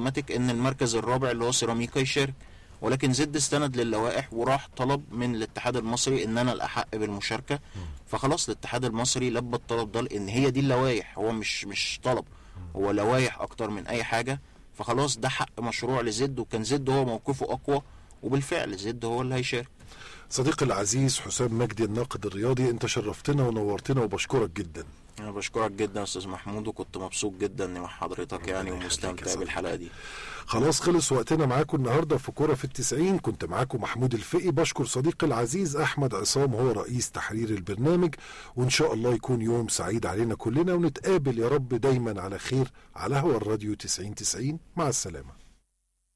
اوتوماتيك ان المركز الرابع اللي هو سيراميكا يشارك ولكن زد استند للوائح وراح طلب من الاتحاد المصري ان انا الاحق بالمشاركه فخلاص الاتحاد المصري لبى الطلب ده لان هي دي اللوائح هو مش مش طلب هو لوائح اكتر من اي حاجه فخلاص ده حق مشروع لزد وكان زد هو موقفه اقوى وبالفعل زد هو اللي هيشارك صديقي العزيز حسام مجدي الناقد الرياضي انت شرفتنا ونورتنا وبشكرك جدا انا بشكرك جدا يا استاذ محمود وكنت مبسوط جدا اني مع حضرتك يعني يخليك يا ومستمتع صديقي. بالحلقه دي خلاص خلص وقتنا معاكم النهارده في كوره في التسعين كنت معاكم محمود الفقي بشكر صديقي العزيز احمد عصام هو رئيس تحرير البرنامج وان شاء الله يكون يوم سعيد علينا كلنا ونتقابل يا رب دايما على خير على هوا الراديو 90 90 مع السلامه